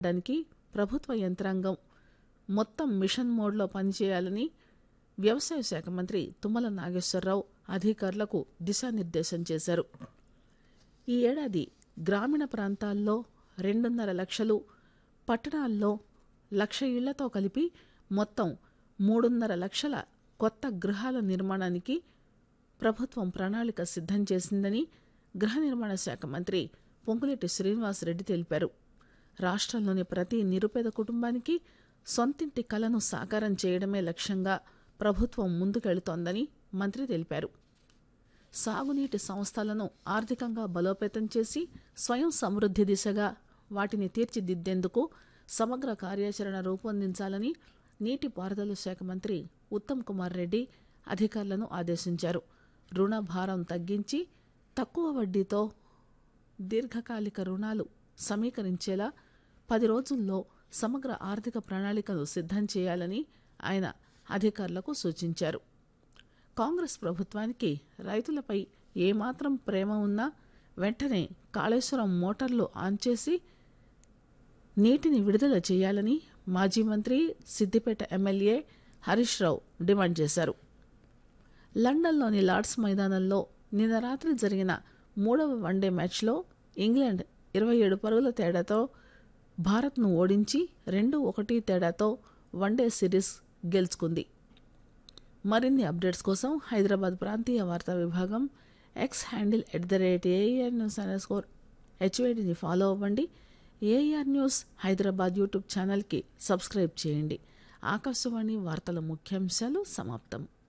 దానికి ప్రభుత్వ యంత్రాంగం మొత్తం మిషన్ మోడ్లో పనిచేయాలని వ్యవసాయ శాఖ మంత్రి తుమ్మల నాగేశ్వరరావు అధికారులకు దిశానిర్దేశం చేశారు ఈ ఏడాది గ్రామీణ ప్రాంతాల్లో రెండున్నర లక్షలు పట్టణాల్లో లక్ష ఇళ్లతో కలిపి మొత్తం మూడున్నర లక్షల కొత్త గృహాల నిర్మాణానికి ప్రభుత్వం ప్రణాళిక సిద్ధం చేసిందని గృహ నిర్మాణ శాఖ మంత్రి పొంగులేటి శ్రీనివాసరెడ్డి తెలిపారు రాష్ట్రంలోని ప్రతి నిరుపేద కుటుంబానికి సొంతింటి కలను సాకారం చేయడమే లక్ష్యంగా ప్రభుత్వం ముందుకెళుతోందని మంత్రి తెలిపారు సాగునీటి సంస్థలను ఆర్థికంగా బలోపేతం చేసి స్వయం సమృద్ధి దిశగా వాటిని తీర్చిదిద్దేందుకు సమగ్ర కార్యాచరణ రూపొందించాలని నీటిపారుదల శాఖ మంత్రి ఉత్తమ్ కుమార్ రెడ్డి అధికారులను ఆదేశించారు రుణ భారం తగ్గించి తక్కువ వడ్డీతో దీర్ఘకాలిక రుణాలు సమీకరించేలా పది రోజుల్లో సమగ్ర ఆర్థిక ప్రణాళికను సిద్ధం చేయాలని ఆయన అధికారులకు సూచించారు కాంగ్రెస్ ప్రభుత్వానికి రైతులపై ఏమాత్రం ప్రేమ ఉన్నా వెంటనే కాళేశ్వరం మోటార్లు ఆన్ చేసి నీటిని విడుదల చేయాలని మాజీ మంత్రి సిద్దిపేట ఎమ్మెల్యే హరీష్ రావు డిమాండ్ చేశారు లండన్లోని లార్డ్స్ మైదానంలో నిన్న రాత్రి జరిగిన మూడవ వన్డే మ్యాచ్లో ఇంగ్లాండ్ ఇరవై ఏడు పరుగుల తేడాతో భారత్ను ఓడించి రెండు ఒకటి తేడాతో వన్డే సిరీస్ గెలుచుకుంది మరిన్ని అప్డేట్స్ కోసం హైదరాబాద్ ప్రాంతీయ వార్తా విభాగం X handle at the rate AR news underscore స్కోర్ హెచ్వేడిని ఫాలో అవ్వండి ఏఆర్ న్యూస్ హైదరాబాద్ యూట్యూబ్ ఛానల్కి సబ్స్క్రైబ్ చేయండి ఆకాశవాణి వార్తల ముఖ్యాంశాలు సమాప్తం